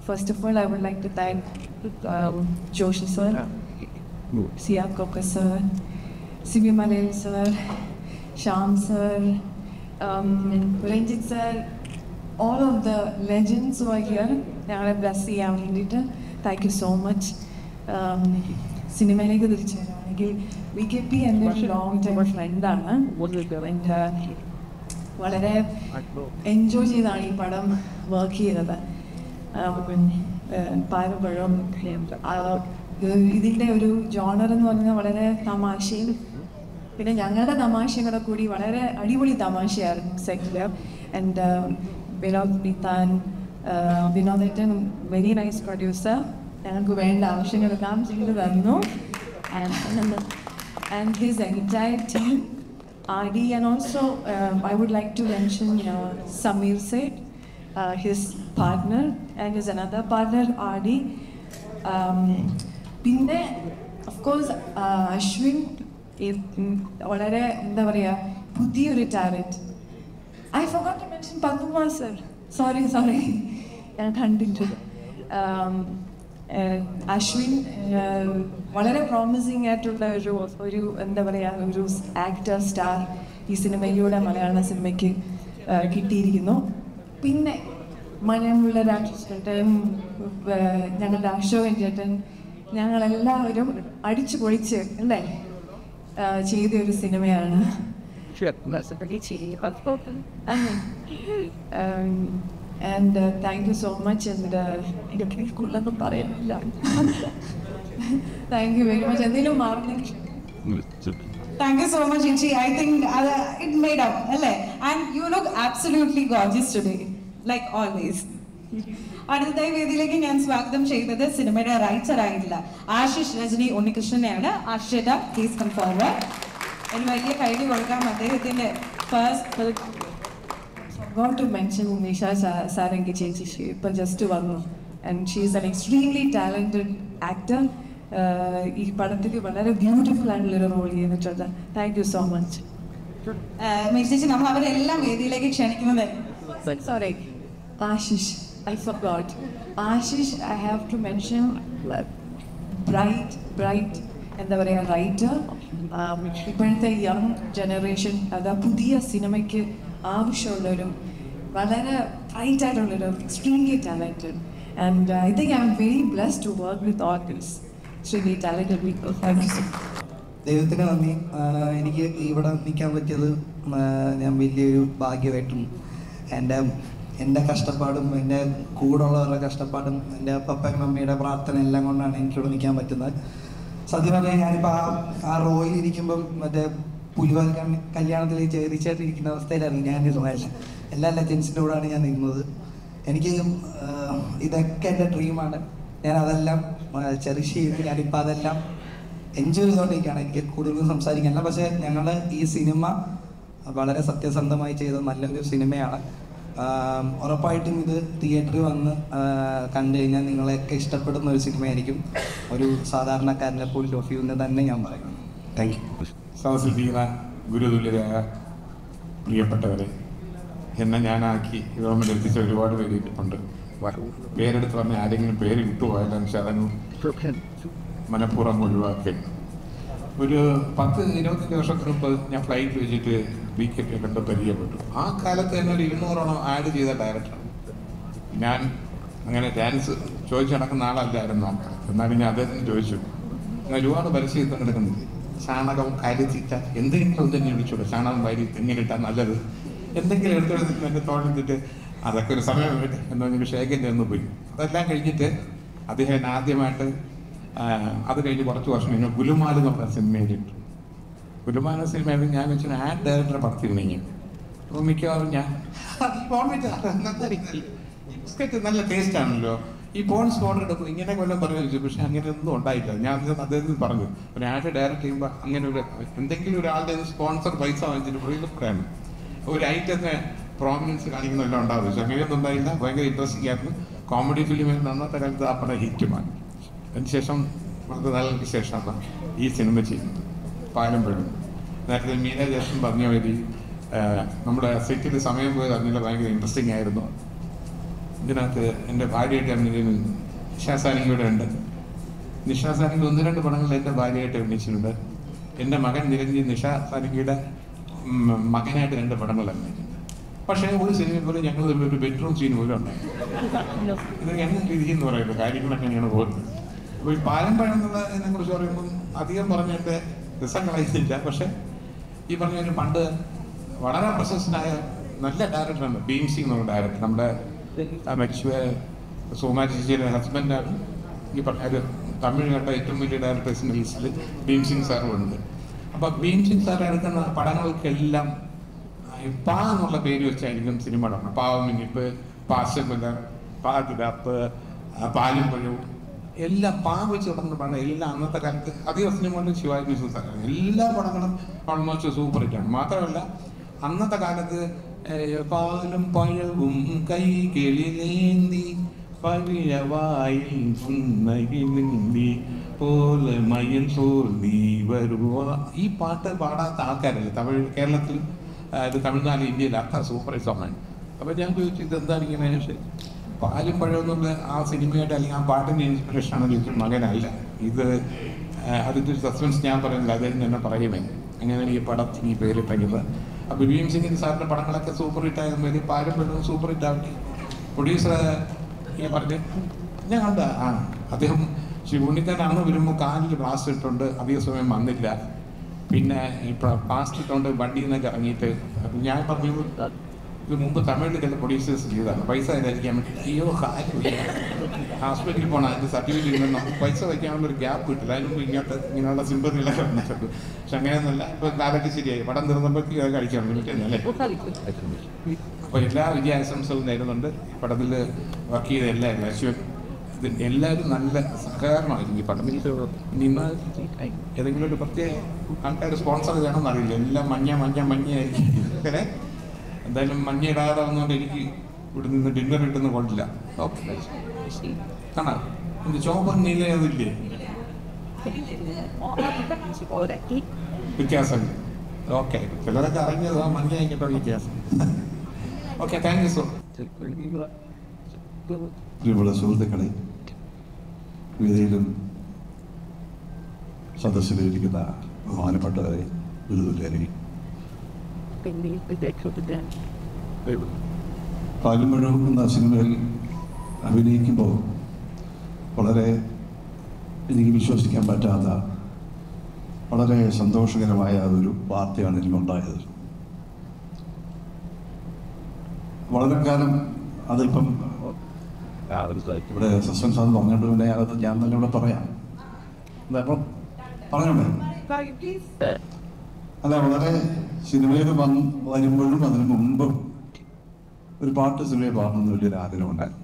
First of all, I would like to thank um, Joshi sir, Sia Koka sir, Sibi Malay sir, Sham sir, um, Ranjit sir, all of the legends who are here. ഞങ്ങളെ bless ചെയ്യാൻ വേണ്ടിയിട്ട് thank you so much സിനിമയിലേക്ക് തിരിച്ചു വരികയാണെങ്കിൽ V K P എൻ്റെ ഒരു long time ഫ്രണ്ടാണ് വളരെ എൻജോയ് ചെയ്താണ് ഈ പടം വർക്ക് ചെയ്തത് പാരപ്പഴം ഇതിൻ്റെ ഒരു ജോണർ എന്ന് പറഞ്ഞാൽ വളരെ തമാശയും പിന്നെ ഞങ്ങളുടെ തമാശയും കൂടെ കൂടി വളരെ അടിപൊളി തമാശയായിരുന്നു സെറ്റിൽ ആൻഡ് വിനോദ് നിത്താൻ വിനോദേറ്റൻ വെരി നൈസ് പ്രൊഡ്യൂസർ ഞങ്ങൾക്ക് വേണ്ട ആവശ്യങ്ങളെല്ലാം ചെയ്തു തന്നു and his entire team RD and also um, I would like to mention uh, Samir Seth, uh, his partner and his another partner RD. Um, പിന്നെ of course uh, Ashwin is, ഉം, വളരെ എന്താ പറയുക പുതിയൊരു talent I forgot to mention Padmakumar sir sorry sorry ഞാൻ കണ്ടിട്ടുണ്ട് Um, ഏഹ്, അശ്വിൻ ഏഹ്, വളരെ promising ആയിട്ടുള്ള ഒരു ഒരു എന്താ പറയുക ഒരു ആക്ടർ സ്റ്റാർ ഈ സിനിമയിലൂടെ മലയാള സിനിമയ്ക്ക് ഏഹ്, കിട്ടിയിരിക്കുന്നു പിന്നെ മലയാളമുള്ള രാക്ഷസേട്ടൻ ഞങ്ങളുടെ അശോകൻ ചേട്ടൻ ഞങ്ങളെല്ലാവരും അടിച്ചു പൊളിച്ച് അല്ലേ ഏഹ്, ചെയ്ത ഒരു സിനിമയാണ് Um, and uh, thank you so much and ഇതൊക്കെ കൂടുതലൊന്നും പറയാനില്ല താങ്ക് യു വെരി മച്ച് എന്തെങ്കിലും മാറുന്നെങ്കിൽ Thank you so much, Inchi. I think uh, it made up, അല്ലേ? And you look absolutely gorgeous today, like always. അടുത്തതായി വേദിയിലേക്ക് ഞാൻ സ്വാഗതം ചെയ്തത് സിനിമയുടെ റൈറ്റർ ആയിട്ടുള്ള ആശിഷ് രജനി ഉണ്ണികൃഷ്ണനെയാണ് ആശിഷ പ്ലീസ് കം ഫോർവേഡ് ഒരു വലിയ കൈഡി കൊടുക്കാം അദ്ദേഹത്തിന്റെ first forgot to mention Nisha Sa- Sarangi Chechi. She ഇപ്പം ജസ്റ്റ് വന്നു and she is an extremely talented actor ഈ പടത്തിൽ വളരെ ബ്യൂട്ടിഫുൾ ആയിട്ടുള്ളൊരു റോൾ ചെയ്തിട്ടുണ്ട് താങ്ക് യു സോ മച്ച് ചേച്ചി നമ്മൾ അവരെല്ലാം വേദിയിലേക്ക് ക്ഷണിക്കുന്നത് Sorry, Ashish. I forgot. Ashish, I have to mention like, bright, bright, എന്താ പറയുക റൈറ്റർ ഇപ്പോഴത്തെ യങ് ജനറേഷൻ അതാ പുതിയ സിനിമയ്ക്ക് ആവശ്യമുള്ളൊരു വളരെ ബ്രൈറ്റ് ആയിട്ടുള്ളൊരു extremely talented and I think I am very blessed to work with all these extremely talented people thank you so much ദൈവത്തിന് നന്ദി ആഹ് എനിക്ക് ഇവിടെ നിൽക്കാൻ പറ്റിയത് ആഹ് ഞാൻ വലിയൊരു ഭാഗ്യമായിട്ടും എൻ്റെ എൻ്റെ കഷ്ടപ്പാടും എൻ്റെ കൂടുള്ളവരുടെ കഷ്ടപ്പാടും എൻ്റെ പപ്പയും മമ്മിയുടെ പ്രാർത്ഥന എല്ലാം കൊണ്ടാണ് എനിക്കിവിടെ നിൽക്കാൻ പറ്റുന്നത് സത്യം പറഞ്ഞാൽ ഞാനിപ്പോൾ ആ ആ റോയിൽ ഇരിക്കുമ്പം മറ്റേ പുലിവാൽ കല്യാ- കല്യാണത്തിൽ ചേരിച്ചായിട്ടിരിക്കുന്ന അവസ്ഥയിലായിരുന്നു ഞാനിരുന്നതല്ല എല്ലാ ലെജൻസിൻ്റെ കൂടെയാണ് ഞാൻ നിന്നത് എനിക്ക് ആഹ് ഇതൊക്കെ എൻ്റെ ഡ്രീമാണ് ഞാൻ അതെല്ലാം ചെറിഷ് ചെയ്ത് ഞാനിപ്പോൾ അതെല്ലാം എൻജോയ് ചെയ്തുകൊണ്ടിരിക്കുകയാണ് എനിക്ക് കൂടുതൽ സംസാരിക്കാനില്ല പക്ഷേ ഞങ്ങൾ ഈ സിനിമ വളരെ സത്യസന്ധമായി ചെയ്ത നല്ലൊരു സിനിമയാണ് ആം, ഉറപ്പായിട്ടും ഇത് തിയേറ്ററിൽ വന്ന് ആ, കണ്ടു കഴിഞ്ഞാൽ നിങ്ങളെയൊക്കെ ഇഷ്ടപ്പെടുന്ന ഒരു സിനിമയായിരിക്കും ഒരു സാധാരണക്കാരൻ്റെ പോയിന്റ് ഓഫ് വ്യൂന്ന് തന്നെ ഞാൻ പറയും താങ്ക് യു സദസ്സിരിക്കുന്ന ഗുരുതുല്യരായ പ്രിയപ്പെട്ടവരെ എന്നെ ഞാനാക്കി ഗവൺമെൻറ് എത്തിച്ച ഒരുപാട് പേര് ഇരിപ്പുണ്ട് പേരെടുത്ത് പറഞ്ഞ ആരെങ്കിലും പേര് വിട്ടുപോയാലും പക്ഷെ അതങ്ങ് മനഃപൂർവ്വം ഒഴിവാക്കി ഒരു പത്ത് ഇരുപത്തഞ്ച് വർഷത്തിന് മുമ്പ് ഞാൻ ഫ്ലൈറ്റ് വെച്ചിട്ട് ബി കെ പി കണ്ട് പരിചയപ്പെട്ടു ആ കാലത്ത് തന്നെ ഒരു ഇരുന്നൂറോളം ആഡ് ചെയ്ത ഡയറക്ടറാണ് ഞാൻ അങ്ങനെ ഡാൻസ് ചോദിച്ചു നടക്കുന്ന ആളല്ലായിരുന്നു എന്നാലും ഞാൻ അദ്ദേഹത്തിന് ചോദിച്ചു ഞാൻ ഒരുപാട് പരസ്യം കിടക്കുന്നില്ല ചാണകം കരിച്ചിട്ട എന്തെങ്കിലും ഒന്ന് തന്നെ വിളിച്ചോളൂ ചാണകം വരി തെങ്ങിലിട്ടാൽ നല്ലത് എന്തെങ്കിലും എടുത്തെടുത്തിട്ട് എൻ്റെ തോന്നിട്ട് അതൊക്കെ ഒരു സമയം വേണ്ടി എന്ന് പറഞ്ഞൊരു ഷേഖൻ്റെ ഒന്ന് പോയി അതെല്ലാം കഴിഞ്ഞിട്ട് അദ്ദേഹം എന്നെ ആദ്യമായിട്ട് ആ, അത് കഴിഞ്ഞ് കുറച്ച് വർഷം കഴിഞ്ഞ് ഗുലുമാൽ എന്ന് പറഞ്ഞ സിനിമയിലിട്ടു ഗുലുമാല സിനിമയിൽ ഞാൻ വെച്ചാൽ ആഡ് ഡയറക്ടറെ പടത്തിരുന്നെങ്കിൽ അപ്പോൾ മിക്കവാറും ഞാൻ ബിസ്ക്കറ്റ് നല്ല ടേസ്റ്റ് ആണല്ലോ ഈ ബോൺസ് ഓർഡർ എടുക്കും ഇങ്ങനെ കൊല്ലം പറഞ്ഞു വെച്ചു പക്ഷെ അങ്ങനെ ഒന്നും ഉണ്ടായില്ല ഞാൻ അത് അദ്ദേഹത്തിന് പറഞ്ഞു ഒരു ആഡ് ഡയറക്റ്റ് ചെയ്യുമ്പോൾ അങ്ങനെ ഒരു എന്തെങ്കിലും ഒരാളുടെ സ്പോൺസർ പൈസ വാങ്ങിച്ചിട്ട് പുള്ളിയിൽ പറയാണ് ഒരു ഐറ്റത്തിന് പ്രോമിനൻസ് കാണിക്കുന്നെല്ലാം ഉണ്ടാവും പക്ഷെ അങ്ങനെയൊന്നും ഉണ്ടായില്ല ഭയങ്കര ഇൻട്രസ്റ്റിംഗ് ആയിരുന്നു കോമഡി ഫിലിമിൽ അന്നത്തെ കാലത്ത് ആ പടം ഹിറ്റുമാണ് അതിനുശേഷം വളരെ നാളുകൾക്ക് ശേഷമാണ് ഈ സിനിമ ചെയ്യുന്നത് പാലമ്പഴം നേരത്തെ മീന ജേഷൻ പറഞ്ഞ വഴി നമ്മുടെ സെറ്റിൽ സമയം പോയത് അറിഞ്ഞില്ല ഭയങ്കര ഇൻട്രസ്റ്റിംഗ് ആയിരുന്നു ഇതിനകത്ത് എൻ്റെ ഭാര്യയായിട്ട് അഭിനയിക്കുന്ന നിഷാ സാനിങ് ഇവിടെ ഉണ്ട് നിഷാ സാനിങ് ഒന്ന് രണ്ട് പടങ്ങളിൽ എൻ്റെ ഭാര്യയായിട്ട് അഭിനയിച്ചിട്ടുണ്ട് എൻ്റെ മകൻ നിരഞ്ജൻ നിഷ സാനിങ്ങിയുടെ ഉം, മകനായിട്ട് രണ്ട് പടങ്ങൾ അഭിനയിച്ചിട്ടുണ്ട് പക്ഷേ ഒരു സിനിമയിൽ പോലും ഞങ്ങൾ തമ്മിൽ ഒരു ബെഡ്റൂം സീൻ പോലും ഉണ്ടായി ഇത് എങ്ങനെ രീതി എന്ന് പറയുന്നത് കാര്യങ്ങളൊക്കെ എങ്ങനെയാണ് പോകുന്നത് അപ്പോൾ ഈ പാരമ്പര്യം എന്നുള്ളതിനെ കുറിച്ച് പറയുമ്പം അധികം പറഞ്ഞിട്ട് രസം കളയുന്നില്ല പക്ഷേ ഈ പറഞ്ഞ ഒരു പണ്ട് വളരെ പ്രശസ്തനായ നല്ല ഡയറക്ടറാണ് ഭീം സിംഗ് എന്നുള്ള ഡയറക്ടർ നമ്മുടെ ആ മരിച്ചുപോയ സോമാ ചേച്ചിയുടെ ഹസ്ബൻഡാണ് ഈ പറഞ്ഞ ഒരു തമിഴ് കണ്ട ഏറ്റവും വലിയ ഡയറക്ടേഴ്സിൻ്റെ ലിസ്റ്റിൽ ഭീം സിംഗ് സാറും ഉണ്ട് അപ്പോൾ ഭീം സിംഗ് സാർ എടുക്കുന്ന പടങ്ങൾക്കെല്ലാം ഈ പാ എന്നുള്ള പേര് വെച്ചായിരിക്കും സിനിമ തുടങ്ങുന്നത് പാവമിനിപ്പ് പാശകുല പാതിരാപ്പ് പാലും പഴവും എല്ലാം പാ വെച്ച് തുടങ്ങുന്ന പടം എല്ലാം അന്നത്തെ കാലത്ത് അധിക സിനിമകളിലും ശിവാജി മിഷൻ സാറാണ് എല്ലാ പടങ്ങളും ഓൾമോസ്റ്റ് സൂപ്പർ ഹിറ്റാണ് മാത്രമല്ല അന്നത്തെ കാലത്ത് ഏഹ്, പാലും പഴവും കൈ കിളിലേന്തി പവിഴവായിൽ പുന്നകിലേന്തി പോലെ മയിൽ പോൽ നീ വരുവ ഈ പാട്ട് പാടാത്ത ആൾക്കാരല്ലേ തമിഴ് കേരളത്തിൽ ആ, ഇത് തമിഴ്നാട് ഇന്ത്യയിൽ അത്ര സൂപ്പർ സോങ് ആണ് അപ്പോൾ ഞാൻ ചോദിച്ചു ഇതെന്താണ് ഇങ്ങനെ ചോദിച്ചു പാലും പഴം എന്നുള്ള ആ സിനിമയായിട്ട് അല്ലെങ്കിൽ ആ പാട്ടിൻ്റെ ഇൻസ്പിറേഷൻ ആണ് ചോദിച്ചു മകനല്ല ഇത് ആ, അതിൻ്റെ ഒരു സസ്പെൻസ് ഞാൻ പറയുന്നില്ല അദ്ദേഹം തന്നെ പറയുമേ അങ്ങനെയാണ് ഈ പടത്തിന് ഈ പേര് പറ്റുന്നത് അപ്പോൾ ഭീം സിംഗിന് സാറിൻ്റെ പടങ്ങളൊക്കെ സൂപ്പർ ഹിറ്റ് ആയ പേര് പാലും പഴവും സൂപ്പർ ഹിറ്റ് ആവട്ടെ പ്രൊഡ്യൂസർ ഈ പറഞ്ഞ് ഞാൻ കണ്ട ആ അദ്ദേഹം ശ്രീ ഉണ്ണിത്താൻ അന്ന് വരുമ്പോൾ കാലിൽ പ്ലാസ്റ്റർ ഇട്ടുണ്ട് അധിക സമയം വന്നില്ല പിന്നെ ഈ പ്ലാസ്റ്റിക് ഇട്ടുകൊണ്ട് വണ്ടിയിൽ നിന്നൊക്കെ ഇറങ്ങിയിട്ട് അപ്പൊ ഞാൻ പറഞ്ഞു ഇത് മുമ്പ് തമിഴിൽ ചില പ്രൊഡ്യൂസേഴ്സ് ചെയ്തതാണ് പൈസ തരാതിരിക്കാൻ വേണ്ടി അയ്യോ കാര്യമില്ല ഹോസ്പിറ്റലിൽ പോകണം അതിൻ്റെ സർട്ടിഫിക്കറ്റ് ഇങ്ങനെ നമുക്ക് പൈസ വയ്ക്കാനുള്ള ഒരു ഗ്യാപ്പ് കിട്ടില്ല അതിന് മുമ്പ് ഇങ്ങോട്ട് ഇങ്ങനെയുള്ള സിമ്പറികളൊക്കെ വന്നിട്ടുണ്ട് പക്ഷെ അങ്ങനെയൊന്നുമല്ല ഇപ്പൊ കാലൊക്കെ ശരിയായി പടം തീർന്നപ്പോഴേക്ക് അത് കഴിക്കണം അല്ലേ അപ്പോൾ എല്ലാ വിജയാശംസകളും നേരുന്നുണ്ട് ഈ പടത്തിൽ വർക്ക് ചെയ്ത എല്ലാവരും അശ്വൻ ഇത് എല്ലാവരും നല്ല സഹകരണമായിരിക്കും ഈ പടം ഇനി ഇന്ന് ഏതെങ്കിലും ഒരു പ്രത്യേക ആൾക്കാർ സ്പോൺസർ ചെയ്യണമെന്ന് അറിയില്ല എല്ലാം മഞ്ഞ മഞ്ഞ മഞ്ഞയായിരിക്കും അങ്ങനെ എന്തായാലും മഞ്ഞ ഇടാതെ വന്നുകൊണ്ട് എനിക്ക് ഇവിടെ നിന്ന് ഡിന്നർ കിട്ടുന്ന കൊള്ളില്ല ഓക്കെ കാണാം എന്ത് ചോപ്പൻ നീല അതില്ലേ വ്യത്യാസം ഓക്കെ ചിലരൊക്കെ അറിഞ്ഞത് ആ മഞ്ഞ ആയിക്കോട്ടെ വ്യത്യാസം ഓക്കെ താങ്ക് യു സോ പ്രിയമുള്ള സുഹൃത്തുക്കളെ വേദിയിലും സദസ്സിലിരിക്കുന്ന ബഹുമാനപ്പെട്ടവരെ ഗുരുതുല്യരെ പാലുമ്പഴം എന്ന സിനിമയിൽ അഭിനയിക്കുമ്പോൾ വളരെ എനിക്ക് വിശ്വസിക്കാൻ പറ്റാത്ത വളരെ സന്തോഷകരമായ ഒരു വാർത്തയാണ് എനിക്കുണ്ടായത് വളരെ കാലം അതിപ്പം ഇവിടെ സസ്പെൻസ് ആണെന്ന് പറഞ്ഞിട്ട് പിന്നെ അത് ഞാൻ തന്നെ ഇവിടെ പറയാം എന്താ അപ്പം പറഞ്ഞോളേ അല്ല വളരെ സിനിമയിൽ വന്ന് വരുമ്പോഴും അതിന് മുമ്പും ഒരു പാട്ട് സിനിമയിൽ പാടണമെന്ന് വലിയൊരു ആഗ്രഹം ഉണ്ടായിരുന്നു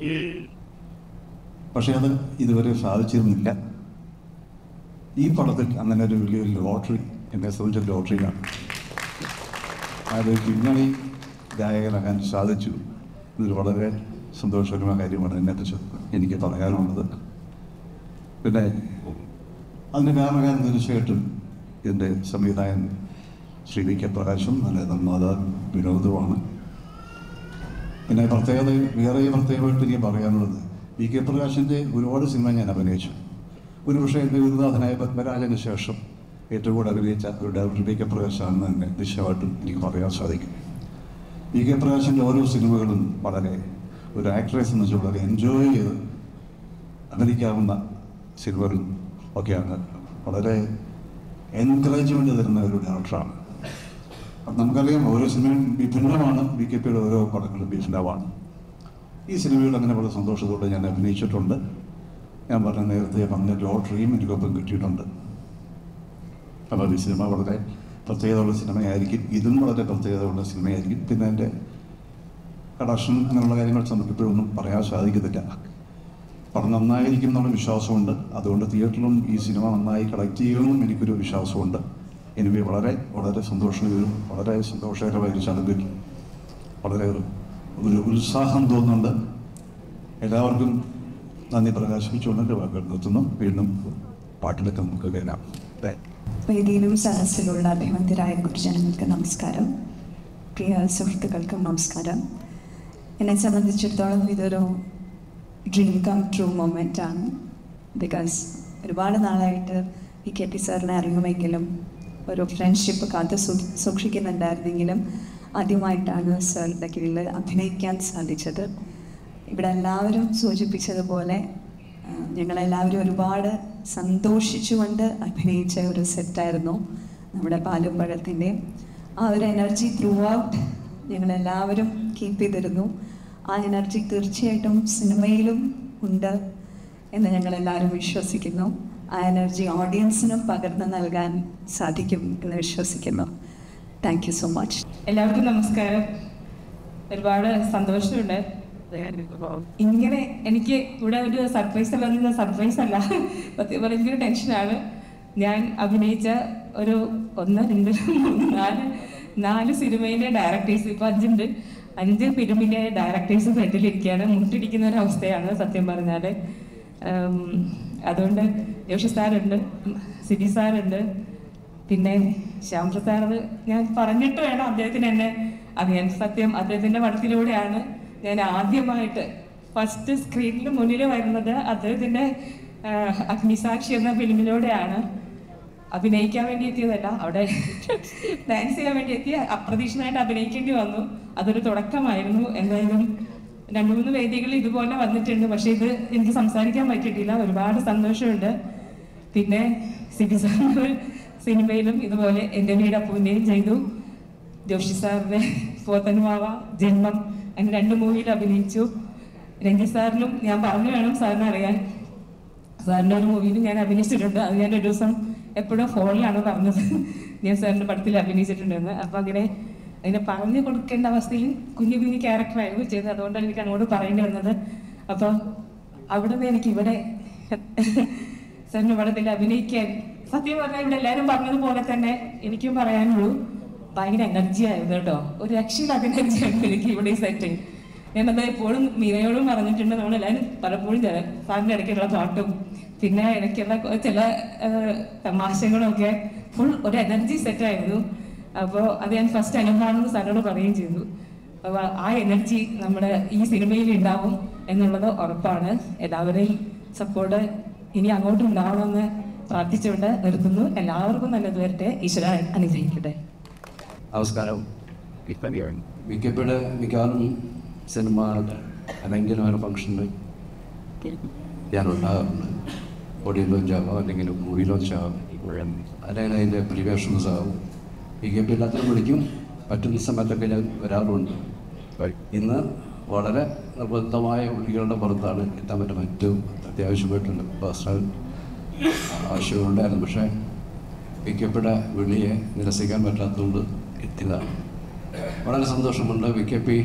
പക്ഷെ അത് ഇതുവരെ സാധിച്ചിരുന്നില്ല ഈ പടത്തിൽ അങ്ങനെ ഒരു വലിയൊരു ലോട്ടറി എന്നെ സംബന്ധിച്ച ലോട്ടറിയാണ് അത് പിന്നണി ഗായകനാകാൻ സാധിച്ചു ഇത് വളരെ സന്തോഷകരമായ കാര്യമാണ് എന്നെ കുറിച്ച് എനിക്ക് പറയാനുള്ളത് പിന്നെ അതിന് കാരണകാരൻ തീർച്ചയായിട്ടും എൻ്റെ സംവിധായകൻ ശ്രീ വി കെ പ്രകാശും നല്ല നിർമ്മാതാവ് വിനോദവുമാണ് പിന്നെ പ്രത്യേകത വേറെ പ്രത്യേകമായിട്ട് എനിക്ക് പറയാനുള്ളത് വി കെ പ്രകാശിൻ്റെ ഒരുപാട് സിനിമ ഞാൻ അഭിനയിച്ചു ഒരു പക്ഷേ എൻ്റെ ഗുരുനാഥനായ പത്മരാജന് ശേഷം ഏറ്റവും കൂടുതൽ അഭിനയിച്ച ഒരു ഡയറക്ടർ വി കെ പ്രകാശാണെന്ന് തന്നെ നിശ്ചയമായിട്ടും എനിക്ക് പറയാൻ സാധിക്കും വി കെ പ്രകാശിൻ്റെ ഓരോ സിനിമകളും വളരെ ഒരു ആക്ട്രസ് എന്ന് വെച്ചാൽ വളരെ എൻജോയ് ചെയ്ത് അഭിനയിക്കാവുന്ന സിനിമകളും ഒക്കെയാണ് വളരെ എൻകറേജ്മെൻറ്റ് തരുന്ന ഒരു ഡയറക്ടറാണ് അപ്പം നമുക്കറിയാം ഓരോ സിനിമയും വിഭിന്നമാണ് വി കെ പിയുടെ ഓരോ പടങ്ങളും വിഭിന്നമാണ് ഈ സിനിമയിൽ അങ്ങനെ വളരെ സന്തോഷത്തോടെ ഞാൻ അഭിനയിച്ചിട്ടുണ്ട് ഞാൻ പറഞ്ഞ നേരത്തെ പറഞ്ഞ ലോട്ടറിയും എനിക്കൊപ്പം കിട്ടിയിട്ടുണ്ട് അപ്പോൾ ഈ സിനിമ വളരെ പ്രത്യേകതയുള്ള സിനിമയായിരിക്കും ഇതും വളരെ പ്രത്യേകതയുള്ള സിനിമയായിരിക്കും പിന്നെ എൻ്റെ കളക്ഷൻ അങ്ങനെയുള്ള കാര്യങ്ങൾ നമുക്കിപ്പോഴൊന്നും പറയാൻ സാധിക്കത്തില്ല പടം നന്നായിരിക്കും എന്നുള്ള വിശ്വാസമുണ്ട് അതുകൊണ്ട് തിയേറ്ററിലും ഈ സിനിമ നന്നായി കളക്ട് ചെയ്യുമെന്നും എനിക്കൊരു വിശ്വാസമുണ്ട് എനിക്ക് വളരെ വളരെ സന്തോഷകരവും വളരെ സന്തോഷകരമായ ഒരു ചടങ്ങിൽ വളരെ ഒരു ഒരു ഉത്സാഹം തോന്നുന്നുണ്ട് എല്ലാവർക്കും നന്ദി പ്രകാശിപ്പിച്ചുകൊണ്ട് എൻ്റെ വാക്കുകൾ നിർത്തുന്നു വീണ്ടും പാട്ടിലൊക്കെ നമുക്ക് കേൾക്കാം ബൈ. വേദിയിലും സദസ്സിലുള്ള അഭിമന്യരായ ഗുരുജനങ്ങൾക്ക് നമസ്കാരം പ്രിയ സുഹൃത്തുക്കൾക്കും നമസ്കാരം എന്നെ സംബന്ധിച്ചിടത്തോളം ഇതൊരു ഡ്രീം കം ട്രൂ മൊമെൻ്റ് ആണ് ബിക്കോസ് ഒരുപാട് നാളായിട്ട് വി കെ പി സാറിനെ അറിയുമെങ്കിലും ഒരു ഫ്രണ്ട്ഷിപ്പ് കാത്ത് സൂ- സൂക്ഷിക്കുന്നുണ്ടായിരുന്നെങ്കിലും ആദ്യമായിട്ടാണ് സാറിൻ്റെ കീഴിൽ അഭിനയിക്കാൻ സാധിച്ചത് ഇവിടെ എല്ലാവരും സൂചിപ്പിച്ചതുപോലെ ആ, ഞങ്ങളെല്ലാവരും ഒരുപാട് സന്തോഷിച്ചുകൊണ്ട് അഭിനയിച്ച ഒരു സെറ്റായിരുന്നു നമ്മുടെ പാലും പഴത്തിൻ്റെയും ആ ഒരു എനർജി ത്രൂ ഔട്ട് ഞങ്ങളെല്ലാവരും കീപ്പ് ചെയ്തിരുന്നു ആ എനർജി തീർച്ചയായിട്ടും സിനിമയിലും ഉണ്ട് എന്ന് ഞങ്ങളെല്ലാവരും വിശ്വസിക്കുന്നു ആ എനർജി ഓഡിയൻസിനും പകർന്നു നൽകാൻ സാധിക്കും എന്ന് വിശ്വസിക്കുന്നു താങ്ക് യു സോ മച്ച് എല്ലാവർക്കും നമസ്കാരം ഒരുപാട് സന്തോഷമുണ്ട് ഇങ്ങനെ എനിക്ക് ഇവിടെ ഒരു സർപ്രൈസ് അല്ല സർപ്രൈസ് അല്ല സത്യം പറഞ്ഞ എനിക്കൊരു ടെൻഷനാണ് ഞാൻ അഭിനയിച്ച ഒരു ഒന്ന് രണ്ട് മൂന്ന് നാല് നാല് സിനിമയിലെ ഡയറക്ടേഴ്സ് ഇപ്പൊ അഞ്ചുണ്ട് അഞ്ച് ഫിലിമിലെ ഡയറക്ടേഴ്സ് ഫ്രണ്ടിലിരിക്കുകയാണ് മുട്ടിടിക്കുന്ന ഒരു അവസ്ഥയാണ് സത്യം പറഞ്ഞാൽ അതുകൊണ്ട് ജോഷി സാറുണ്ട് സിബി സാറുണ്ട് പിന്നെ ശ്യാം പ്രസാദ് ഞാൻ പറഞ്ഞിട്ട് വേണം അദ്ദേഹത്തിന് എന്നെ അറിയാൻ സത്യം അദ്ദേഹത്തിന്റെ പടത്തിലൂടെയാണ് ഞാൻ ആദ്യമായിട്ട് ഫസ്റ്റ് സ്ക്രീനിൽ മുന്നിൽ വരുന്നത് അദ്ദേഹത്തിന്റെ ആ, അഗ്നിസാക്ഷി എന്ന ഫിലിമിലൂടെയാണ് അഭിനയിക്കാൻ വേണ്ടി എത്തിയതല്ല അവിടെ ഡാൻസ് ചെയ്യാൻ വേണ്ടി എത്തിയ അപ്രതീക്ഷിതമായിട്ട് അഭിനയിക്കേണ്ടി വന്നു അതൊരു തുടക്കമായിരുന്നു എന്തായാലും രണ്ടു മൂന്ന് വേദികളിൽ ഇതുപോലെ വന്നിട്ടുണ്ട് പക്ഷെ ഇത് എനിക്ക് സംസാരിക്കാൻ പറ്റിയിട്ടില്ല ഒരുപാട് സന്തോഷമുണ്ട് പിന്നെ സിബി സാറിന്റെ സിനിമയിലും ഇതുപോലെ എൻ്റെ വീട് അപ്പൂവിൻ്റെയും ചെയ്തു ജോഷി സാറിന്റെ പോത്തനുമാവ ജന്മം അങ്ങനെ രണ്ട് മൂവിയിൽ അഭിനയിച്ചു രഞ്ജിത് സാറിനും ഞാൻ പറഞ്ഞു വേണം സാറിന് അറിയാൻ സാറിൻ്റെ ഒരു മൂവിയിൽ ഞാൻ അഭിനയിച്ചിട്ടുണ്ട് അത് ഞാൻ ഒരു ദിവസം എപ്പോഴും ഫോണിലാണ് പറഞ്ഞത് ഞാൻ സാറിൻ്റെ പടത്തിൽ അഭിനയിച്ചിട്ടുണ്ടെന്ന് അപ്പം അങ്ങനെ അതിനെ പറഞ്ഞു കൊടുക്കേണ്ട അവസ്ഥയിൽ കുഞ്ഞു കുഞ്ഞു ക്യാരക്ടറായിരുന്നു ചെയ്തത് അതുകൊണ്ടാണ് എനിക്ക് അങ്ങോട്ട് പറയേണ്ടി വന്നത് അപ്പോൾ അവിടെ നിന്ന് എനിക്ക് ഇവിടെ സാറിൻ്റെ പടത്തിൽ അഭിനയിക്കാൻ സത്യം പറഞ്ഞാൽ ഇവിടെ എല്ലാവരും പറഞ്ഞതുപോലെ തന്നെ എനിക്കും പറയാനുള്ളൂ ഭയങ്കര എനർജി ആയിരുന്നു കേട്ടോ ഒരു രക്ഷയില്ലാത്ത എനർജി ആയിരുന്നു എനിക്ക് ഇവിടെ സെറ്റ് ഞാനത് എപ്പോഴും മീരയോടും പറഞ്ഞിട്ടുണ്ട് നമ്മളെല്ലാവരും പലപ്പോഴും ചില സാറിൻ്റെ ഇടയ്ക്കുള്ള പാട്ടും പിന്നെ ഇടയ്ക്കുള്ള കൊ- ചില ആ, തമാശകളും ഒക്കെ ഫുൾ ഒരു എനർജി സെറ്റ് ആയിരുന്നു അപ്പോൾ അത് ഞാൻ ഫസ്റ്റ് അനുഭവമാണെന്ന് സാറിനോട് പറയുകയും ചെയ്തു അപ്പോൾ ആ എനർജി നമ്മുടെ ഈ സിനിമയിൽ ഉണ്ടാവും എന്നുള്ളത് ഉറപ്പാണ് എല്ലാവരെയും സപ്പോർട്ട് ഇനി അങ്ങോട്ടും ഉണ്ടാവണമെന്ന് പ്രാർത്ഥിച്ചുകൊണ്ട് നിർത്തുന്നു എല്ലാവർക്കും നല്ലത് വരട്ടെ ഈശ്വര അനുഗ്രഹിക്കട്ടെ നമസ്കാരം മിക്കപ്പോഴും മിക്കവാറും സിനിമ അല്ലെങ്കിൽ ഒരു ഫംഗ്ഷനിൽ ഞാൻ ഉണ്ടാകാറുണ്ട് ഓഡിയോ ലോഞ്ച് ആവാം അല്ലെങ്കിൽ മൂവി ലോഞ്ച് ആവാം അല്ലെങ്കിൽ അതിൻ്റെ പ്രിവേഷൻസ് ആവും മിക്കപ്പോൾ എല്ലാത്തിനും വിളിക്കും പറ്റുന്ന സമയത്തൊക്കെ ഞാൻ വരാറുണ്ട് ഇന്ന് വളരെ നിർബന്ധമായ ഉള്ളികളുടെ പുറത്താണ് എത്താൻ പറ്റും ഏറ്റവും അത്യാവശ്യമായിട്ടുള്ള പേഴ്സണൽ ആവശ്യമുണ്ടായിരുന്നു പക്ഷേ വിക്കപ്പെട്ട വിളിയെ നിരസിക്കാൻ പറ്റാത്തതുകൊണ്ട് എത്തിയതാണ് വളരെ സന്തോഷമുണ്ട് വി കെ പി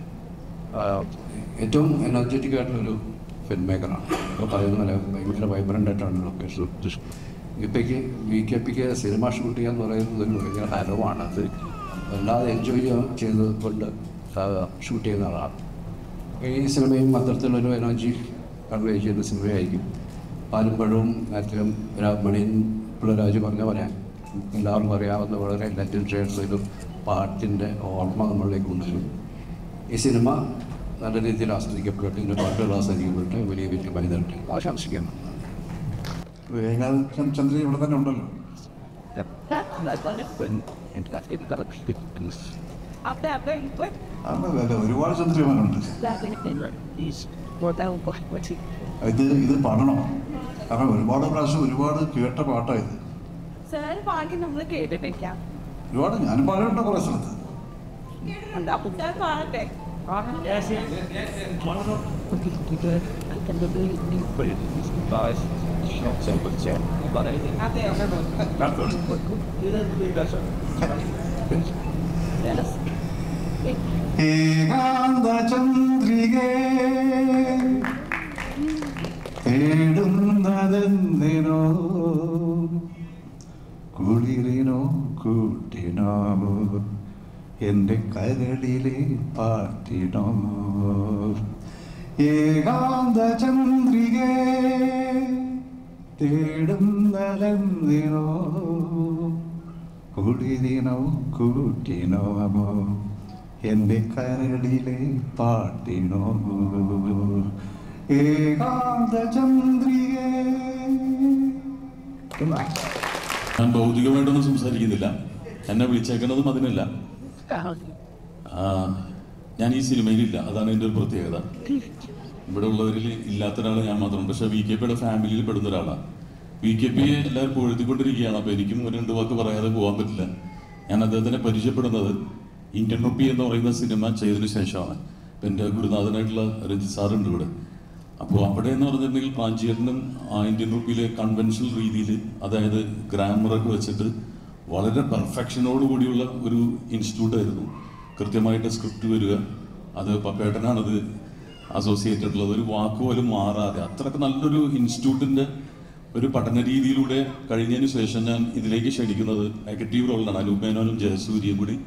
ഏറ്റവും എനർജറ്റിക് ആയിട്ടുള്ളൊരു ഫിലിം മേക്കറാണ് ഇപ്പോൾ പറയുന്ന പോലെ ഭയങ്കര വൈബ്രൻ്റ് ആയിട്ടാണ് ലൊക്കേഷൻ വിക്കയ്ക്ക് വി കെ പിക്ക് സിനിമ ഷൂട്ട് ചെയ്യുക എന്ന് പറയുന്നത് ഒരു ഭയങ്കര ഹരമാണ് അത് വല്ലാതെ എൻജോയ് ചെയ്ത് കൊണ്ട് ഷൂട്ട് ചെയ്യുന്ന ആളാണ് ഈ സിനിമയും അത്തരത്തിലൊരു എനർജി കൺവേ ചെയ്യുന്ന സിനിമയായിരിക്കും പാലും പഴവും നേരത്തിലും മണിയൻ പിള്ളരാജ് പറഞ്ഞ പോലെ എല്ലാവർക്കും അറിയാവുന്ന വളരെ ലെജൻഡ് ആയിട്ടുള്ള ഒരു പാട്ടിൻ്റെ ഓർമ്മ നമ്മളിലേക്ക് കൊണ്ടുവരും ഈ സിനിമ നല്ല രീതിയിൽ ആസ്വദിക്കപ്പെട്ട് ഇതിൻ്റെ പാട്ടുകൾ ആസ്വദിക്കപ്പെട്ട് വലിയ വലിയ മൈതാനത്തിൽ ആശംസിക്കുന്നു ഏകാദശം ചന്ദ്രൻ ഇവിടെ തന്നെ ഉണ്ടല്ലോ അതെ അതെ ഒരുപാട് ചന്ദ്രന്മാരുണ്ട് ഇത് ഇത് പാടണം കാരണം ഒരുപാട് പ്രാവശ്യം ഒരുപാട് കേട്ട പാട്ടായത് സാർ പാടി നമ്മൾ കേട്ടിട്ടില്ല ഒരുപാട് ഞാനും പാടിയിട്ടുണ്ട് കുറേ സ്ഥലത്ത് സാർ പാടട്ടെ ഏകാന്ത ചന്ദ്രികേ തേടുന്നതെന്തിനോ കുളിരിനോ കൂട്ടിനോ എൻ്റെ കരളിലെ പാട്ടിനോ ഏകാന്ത ചന്ദ്രികേ തേടുന്നതെന്തിനോ കുളിരിനോ കൂട്ടിനോ എൻ്റെ കരളിലെ പാട്ടിനോ ഏകാന്ത ചന്ദ്രികേ ഞാൻ ഭൗതികമായിട്ടൊന്നും സംസാരിക്കുന്നില്ല എന്നെ വിളിച്ചേക്കുന്നതും അതിനല്ല ആ, ഞാൻ ഈ സിനിമയിലില്ല അതാണ് എൻ്റെ ഒരു പ്രത്യേകത ഇവിടെ ഉള്ളവരിൽ ഇല്ലാത്ത ഒരാൾ ഞാൻ മാത്രം പക്ഷെ വി കെ പിയുടെ ഫാമിലിയിൽ പെടുന്ന ഒരാളാണ് വി കെ പി എല്ലാവരും പൊഴുതിക്കൊണ്ടിരിക്കുകയാണ് അപ്പോൾ എനിക്കും ഒരു രണ്ട് വാക്ക് പറയാതെ പോകാൻ പറ്റില്ല ഞാൻ അദ്ദേഹത്തിനെ പരിചയപ്പെടുന്നത് ഇന്ത്യൻ റുപ്പി എന്ന് പറയുന്ന സിനിമ ചെയ്തതിന് ശേഷമാണ് ഇപ്പം എൻ്റെ ഗുരുനാഥനായിട്ടുള്ള രഞ്ജിത് സാറുണ്ട് ഇവിടെ അപ്പോൾ അവിടെ എന്ന് പറഞ്ഞിട്ടുണ്ടെങ്കിൽ പ്രാഞ്ചീകരണം ഇന്ത്യൻ റുപ്പിയിലെ കൺവെൻഷണൽ രീതിയിൽ അതായത് ഗ്രാമറൊക്കെ വെച്ചിട്ട് വളരെ പെർഫെക്ഷനോട് കൂടിയുള്ള ഒരു ഇൻസ്റ്റിറ്റ്യൂട്ട് ആയിരുന്നു കൃത്യമായിട്ട് സ്ക്രിപ്റ്റ് വരിക അത് പപ്പേട്ടനാണത് അസോസിയേറ്റഡ് ഉള്ളത് ഒരു വാക്ക് പോലും മാറാതെ അത്രക്ക് നല്ലൊരു ഇൻസ്റ്റിറ്റ്യൂട്ടിൻ്റെ ഒരു പഠന രീതിയിലൂടെ കഴിഞ്ഞതിന് ശേഷം ഞാൻ ഇതിലേക്ക് ക്ഷണിക്കുന്നത് നെഗറ്റീവ് റോളിലാണ് അനൂപ് മേനോനും ജയസൂര്യയും കൂടി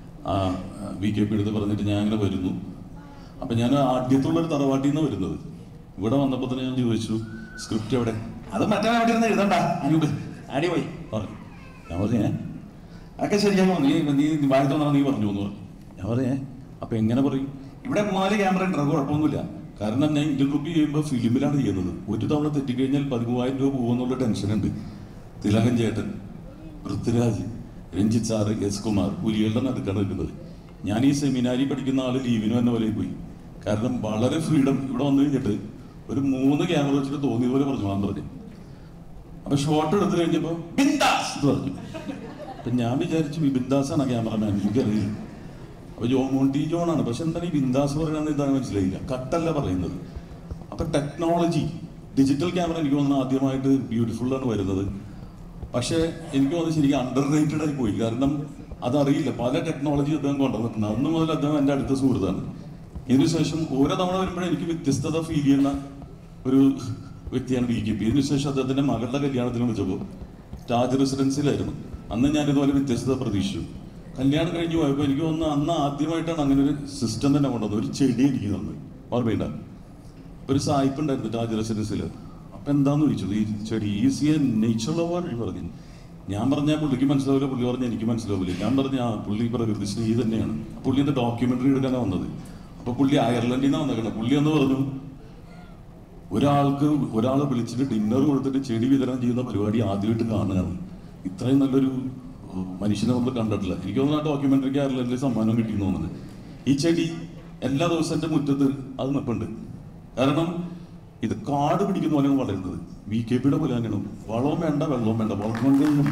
വി കെ പി എടുത്ത് പറഞ്ഞിട്ട് ഞാൻ അങ്ങനെ വരുന്നു അപ്പം ഞാൻ ആദ്യത്തുള്ള ഒരു തറവാട്ടിൽ നിന്ന് വരുന്നത് ഇവിടെ വന്നപ്പോൾ തന്നെ ഞാൻ ചോദിച്ചു സ്ക്രിപ്റ്റ് എവിടെ അത് മറ്റേ അവിടെ ഇരുന്ന് എഴുതണ്ട അനൂപ് ആടി പോയി പറഞ്ഞു ഞാൻ പറഞ്ഞേ അതൊക്കെ ശരിയാണോ നീ നീ വാഴത്ത് വന്നാൽ നീ പറഞ്ഞു എന്ന് പറഞ്ഞു ഞാൻ പറഞ്ഞേ അപ്പം എങ്ങനെ പറയും ഇവിടെ മൂന്നാല് ക്യാമറ ഉണ്ട് അത് കുഴപ്പമൊന്നുമില്ല കാരണം ഞാൻ ഇന്ത്യൻ റുപ്പി ചെയ്യുമ്പോൾ ഫിലിമിലാണ് ചെയ്യുന്നത് ഒരു തവണ തെറ്റിക്കഴിഞ്ഞാൽ പതിമൂവായിരം രൂപ പോകുമെന്നുള്ള ടെൻഷനുണ്ട് തിലകൻ ചേട്ടൻ പൃഥ്വിരാജ് രഞ്ജിത്ത് സാറ് എസ് കുമാർ പുലികളുടെ നടുക്കാണ് നിൽക്കുന്നത് ഞാൻ ഈ സെമിനാരി പഠിക്കുന്ന ആള് ലീവിന് വന്ന പോലെ പോയി കാരണം വളരെ ഫ്രീഡം ഇവിടെ വന്നു കഴിഞ്ഞിട്ട് ഒരു മൂന്ന് ക്യാമറ വെച്ചിട്ട് തോന്നിയ പോലെ പറഞ്ഞു ഞാൻ പറഞ്ഞു അപ്പൊ ഷോട്ട് എടുത്തു കഴിഞ്ഞപ്പോ ബിന്ദാസ് എന്ന് പറഞ്ഞു അപ്പൊ ഞാൻ വിചാരിച്ചു ഈ ബിന്ദാസ് ആണ് ക്യാമറമാൻ എനിക്കറിയില്ല അപ്പൊ ജോമോണ്ടി ജോൺ ആണ് പക്ഷെ എന്താണ് ഈ ബിന്ദാസ് പറയുന്നത് എന്താണ് മനസ്സിലായില്ല കട്ടല്ല പറയുന്നത് അപ്പൊ ടെക്നോളജി ഡിജിറ്റൽ ക്യാമറ എനിക്ക് തോന്നുന്നു ആദ്യമായിട്ട് ബ്യൂട്ടിഫുൾ ആണ് വരുന്നത് പക്ഷേ എനിക്ക് തോന്നുന്നു ശരിക്കും അണ്ടർ റേറ്റഡ് ആയി പോയി കാരണം അതറിയില്ല പല ടെക്നോളജി അദ്ദേഹം കൊണ്ടുവന്നിട്ടുണ്ട് അന്ന് മുതൽ അദ്ദേഹം എൻ്റെ അടുത്ത സുഹൃത്താണ് ഇതിനുശേഷം ഓരോ തവണ വരുമ്പോഴും എനിക്ക് വ്യത്യസ്തത ഫീൽ ചെയ്യുന്ന ഒരു വ്യക്തിയാണ് വി കെ പി ഇതിനുശേഷം അദ്ദേഹത്തിന്റെ മകളുടെ കല്യാണത്തിന് വിളിച്ചപ്പോൾ താജ് റെസിഡൻസിലായിരുന്നു അന്ന് ഞാൻ ഇതുപോലെ വ്യത്യസ്തത പ്രതീക്ഷിച്ചു കല്യാണം കഴിഞ്ഞ് പോയപ്പോൾ എനിക്ക് തോന്നുന്നു അന്ന് ആദ്യമായിട്ടാണ് അങ്ങനെ ഒരു സിസ്റ്റം തന്നെ കൊണ്ടുവന്നത് ഒരു ചെടി എനിക്ക് തന്നു ഓർമ്മയുണ്ട ഒരു സായിപ്പ് ഉണ്ടായിരുന്നു താജ് റെസിഡൻസിൽ അപ്പൊ എന്താന്ന് ചോദിച്ചു ഈ ചെടി ഈസി എ നേച്ചർ ലവർ പറഞ്ഞു ഞാൻ പറഞ്ഞ പുള്ളിക്ക് മനസ്സിലാവില്ല പുള്ളി പറഞ്ഞ എനിക്ക് മനസ്സിലാവില്ല ഞാൻ പറഞ്ഞ ആ പുള്ളി പ്രകൃതി സ്നേഹി തന്നെയാണ് പുള്ളിന്റെ ഡോക്യുമെന്ററി എടുക്കാനാണ് വന്നത് അപ്പൊ പുള്ളി അയർലൻഡിൽ നിന്നാണ് വന്നേക്കണം പുള്ളി എന്ന് പറഞ്ഞു ഒരാൾക്ക് ഒരാളെ വിളിച്ചിട്ട് ഡിന്നർ കൊടുത്തിട്ട് ചെടി വിതരണം ചെയ്യുന്ന പരിപാടി ആദ്യമായിട്ട് കാണുകയാണ് ഇത്രയും നല്ലൊരു ഉം, മനുഷ്യനെ നമ്മൾ കണ്ടിട്ടില്ല എനിക്ക് തോന്നുന്നു ആ ഡോക്യുമെന്ററിക്ക് അയർലൻഡിൽ സമ്മാനം കിട്ടിയെന്ന് തോന്നുന്നത് ഈ ചെടി എല്ലാ ദിവസവും എൻ്റെ മുറ്റത്ത് അത് നിൽപ്പുണ്ട് കാരണം ഇത് കാട് പിടിക്കുന്ന പോലെയാണ് വളരുന്നത് വി കെ പിയുടെ പോലെ തന്നെയാണ് വളവും വേണ്ട വെള്ളവും വേണ്ട വളം കൊണ്ടൊന്നും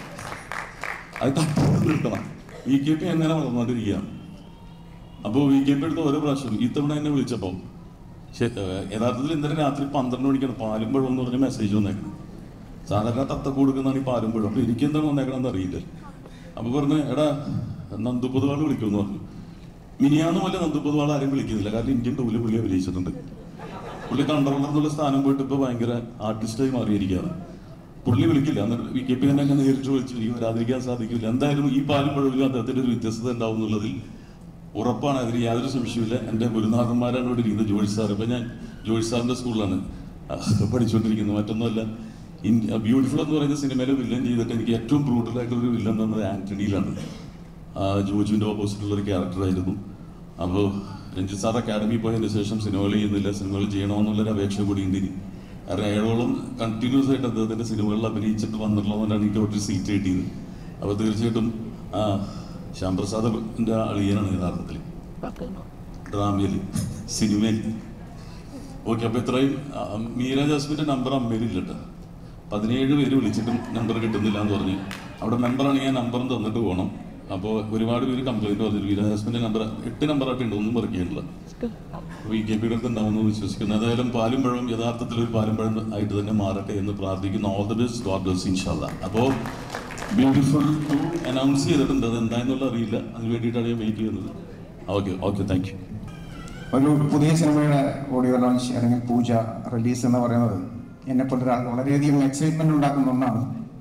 അത് തട്ടി നിർത്തണം വി കെ പി എങ്ങനെ വളർന്നുകൊണ്ടിരിക്കുകയാണ് അപ്പോൾ വി കെ പി എടുത്ത് ഓരോ പ്രാവശ്യം ഇത്തവണ എന്നെ വിളിച്ചപ്പോൾ ശ- ഏഹ് യഥാർത്ഥത്തിൽ ഇന്നലെ രാത്രി പന്ത്രണ്ട് മണിക്കാണ് പാലും പഴം എന്ന് പറഞ്ഞ മെസ്സേജ് വന്നേക്കുന്നത് സാധാരണ തത്ത കൊടുക്കുന്നതാണ് ഈ പാലും പഴം അപ്പോൾ എനിക്ക് എന്താണ് വന്നേക്കണമെന്ന് അറിയില്ല അപ്പോൾ പറഞ്ഞു എടാ നന്ദു പൊതുവാൾ വിളിക്കുമെന്ന് പറഞ്ഞു മിനിയാന്ന് പോലെ നന്ദു പൊതുവാൾ ആരും വിളിക്കുന്നില്ല കാരണം ഇന്ത്യൻ ടൂവിൽ പുള്ളി അഭിനയിച്ചിട്ടുണ്ട് പുള്ളി കൺട്രോളർ എന്നുള്ള സ്ഥാനം പോയിട്ട് ഇപ്പോൾ ഭയങ്കര ആർട്ടിസ്റ്റായി മാറിയിരിക്കുകയാണ് പുള്ളി വിളിക്കില്ല എന്നിട്ട് വി കെ പി തന്നെ എന്നെ നേരിട്ട് വിളിച്ചു എനിക്ക് വരാതിരിക്കാൻ സാധിക്കില്ല എന്തായാലും ഈ പാലും പഴവിലും അദ്ദേഹത്തിന്റെ ഒരു വ്യത്യസ്തത ഉണ്ടാവും എന്നുള്ളതിൽ ഉറപ്പാണ് അതിൽ യാതൊരു സംശയമില്ല എൻ്റെ ഗുരുനാഥന്മാരാണ് ഇവിടെ ഇരിക്കുന്നത് ജോഷി സാർ ഇപ്പം ഞാൻ ജോഷി സാറിൻ്റെ സ്കൂളിലാണ് ആ, പഠിച്ചുകൊണ്ടിരിക്കുന്നത് മറ്റൊന്നുമല്ല ബ്യൂട്ടിഫുൾ എന്ന് പറയുന്ന സിനിമയിലെ വില്ലൻ ചെയ്തിട്ട് എനിക്ക് ഏറ്റവും ബ്രൂട്ടൽ ആയിട്ടുള്ള ഒരു വില്ലൻ എന്നത് ആന്റണിയിലാണ് ആ, ജോജുവിൻ്റെ ഓപ്പോസിറ്റുള്ള ഒരു ക്യാരക്ടറായിരുന്നു അപ്പോൾ രഞ്ജിത്ത് സാർ അക്കാഡമി പോയതിന് ശേഷം സിനിമകൾ ചെയ്യുന്നില്ല സിനിമകൾ ചെയ്യണമെന്നുള്ളൊരു അപേക്ഷ കൂടി ഉണ്ട് ഇനി കാരണം ഏഴോളം കണ്ടിന്യൂസ് ആയിട്ട് അദ്ദേഹത്തിൻ്റെ സിനിമകളിൽ അഭിനയിച്ചിട്ട് വന്നിട്ടുള്ളതുകൊണ്ടാണ് എനിക്ക് ഒരു സീറ്റ് കിട്ടിയത് അപ്പോൾ തീർച്ചയായിട്ടും ആ, ശ്യാം പ്രസാദിന്റെ അളിയനാണ് യഥാർത്ഥത്തിൽ ഡ്രാമയിൽ സിനിമയിൽ ഓക്കെ അപ്പൊ ഇത്രയും ആ, മീര ജാസ്മിന്റെ നമ്പർ അമ്മയിലില്ല കേട്ടോ പതിനേഴ് പേര് വിളിച്ചിട്ടും നമ്പർ കിട്ടുന്നില്ല എന്ന് പറഞ്ഞ് അവിടെ മെമ്പറാണെങ്കിൽ ഞാൻ നമ്പറും തന്നിട്ട് പോകണം അപ്പോൾ ഒരുപാട് പേര് കംപ്ലൈന്റ് പറഞ്ഞു മീര ജാസ്മിന്റെ നമ്പർ എട്ട് നമ്പറായിട്ട് ഉണ്ട് ഒന്നും വർക്ക് ചെയ്യണില്ല അപ്പോൾ ഈ കെ പിയുടെ അടുത്ത് ഉണ്ടാവുമെന്ന് വിശ്വസിക്കുന്നു ഏതായാലും പാലും പഴം യഥാർത്ഥത്തിൽ ഒരു പാലും പഴം ആയിട്ട് തന്നെ മാറട്ടെ എന്ന് പ്രാർത്ഥിക്കുന്നു all the best God bless ഇൻഷാല്ല അപ്പോൾ ബ്യൂട്ടിഫുൾ ടു അനൗൺസ് ചെയ്തിട്ടുണ്ട് അത് എന്തായെന്നുള്ള അറിയില്ല അതിന് വേണ്ടിയിട്ടാണ് ഞാൻ വെയിറ്റ് ചെയ്യുന്നത് ഓക്കെ ഓക്കെ താങ്ക് യു ഒരു പുതിയ സിനിമയുടെ ഓഡിയോ ലോഞ്ച് അല്ലെങ്കിൽ പൂജ റിലീസ് എന്ന് പറയുന്നത് എന്നെ ഒരാൾ വളരെയധികം എക്സൈറ്റ്മെന്റ് ഉണ്ടാക്കുന്ന ഒന്നാണ്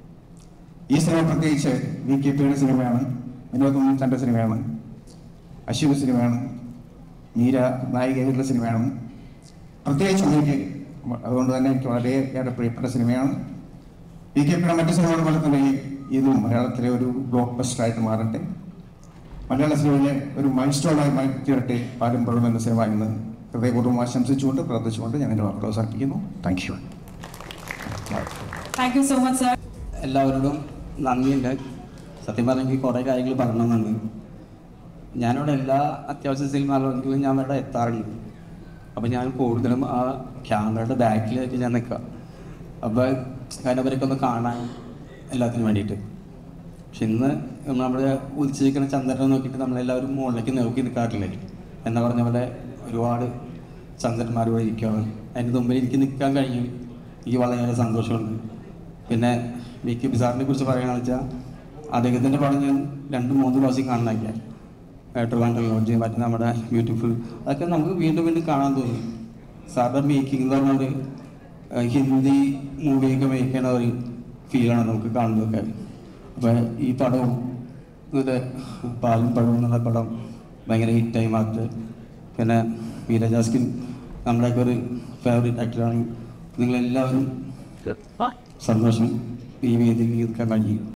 ഈ സിനിമ പ്രത്യേകിച്ച് വി കെ പിയുടെ സിനിമയാണ് വിനോദ് തൻ്റെ സിനിമയാണ് അശ്വിന് സിനിമയാണ് മീര നായികയുടെ സിനിമയാണ് പ്രത്യേകിച്ച് എനിക്ക് അതുകൊണ്ട് തന്നെ എനിക്ക് വളരെയേറെ പ്രിയപ്പെട്ട സിനിമയാണ് വി കെ പിയുടെ മറ്റു സിനിമകൾ പോലെ തന്നെ ഇതും മലയാളത്തിലെ ഒരു ബ്ലോക്ക് ബസ്റ്ററായിട്ട് മാറട്ടെ മലയാള സിനിമയിലെ ഒരു മൈൽ സ്റ്റോണായി മാറ്റിയിരട്ടെ പാലും പഴം എന്ന സിനിമ ഇന്ന് ഹൃദയപൂർവ്വം ആശംസിച്ചുകൊണ്ട് പ്രാർത്ഥിച്ചുകൊണ്ട് ഞാൻ എൻ്റെ വാക്കുകൾ അവസാനിപ്പിക്കുന്നു thank you thank you so much sir എല്ലാവരോടും നന്ദിയുണ്ട് സത്യം പറഞ്ഞെങ്കിൽ കുറേ കാര്യങ്ങൾ പറയണമെന്നുണ്ട് ഞാനിവിടെ എല്ലാ അത്യാവശ്യ സിനിമകളിലും ഞാൻ ഇവിടെ എത്താറുണ്ട് അപ്പോൾ ഞാൻ കൂടുതലും ആ ക്യാമറയുടെ ബാക്കിലേക്ക് ഞാൻ നിൽക്കുക അപ്പോൾ അതിനവരൊക്കെ ഒന്ന് കാണാൻ എല്ലാത്തിനും വേണ്ടിയിട്ട് പക്ഷെ ഇന്ന് നമ്മുടെ ഉദിച്ചിരിക്കുന്ന ചന്ദ്രനെ നോക്കിയിട്ട് നമ്മളെല്ലാവരും മുകളിലേക്ക് നോക്കി നിൽക്കാറില്ലേ എന്ന് പറഞ്ഞ പോലെ ഒരുപാട് ചന്ദ്രന്മാർ ഇവിടെ ഇരിക്കുകയാണ് അതിൻ്റെ മുമ്പിൽ എനിക്ക് നിൽക്കാൻ കഴിഞ്ഞു എനിക്ക് വളരെയേറെ സന്തോഷമുണ്ട് പിന്നെ വി കെ ബിസാറിനെ കുറിച്ച് പറയുകയാണെന്ന് വെച്ചാൽ അദ്ദേഹത്തിൻ്റെ പടം ഞാൻ രണ്ട് മൂന്ന് പ്രാവശ്യം കാണാനൊക്കെയാണ് ട്രിവാൻഡ്രം ലോഡ്ജ് മറ്റേ നമ്മുടെ ബ്യൂട്ടിഫുൾ അതൊക്കെ നമുക്ക് വീണ്ടും വീണ്ടും കാണാൻ തോന്നി സാറിൻ്റെ മേക്കിംഗ് എന്ന് പറഞ്ഞ ഒരു ഏഹ്, ഹിന്ദി മൂവിയൊക്കെ മേക്ക് ചെയ്യണ ഒരു ഫീലാണ് നമുക്ക് കാണുന്നതൊക്കെ അപ്പോൾ ഈ പടവും ഇത് പാലും പഴവും എന്നുള്ള പടം ഭയങ്കര ഹിറ്റായി മാറ്റി പിന്നെ വീരജാസ്കിൻ നമ്മുടെയൊക്കെ ഒരു ഫേവറേറ്റ് ആക്ടറാണ് നിങ്ങളെല്ലാവരും സന്തോഷം ഈ വേദിയിൽ നിൽക്കാൻ കഴിയും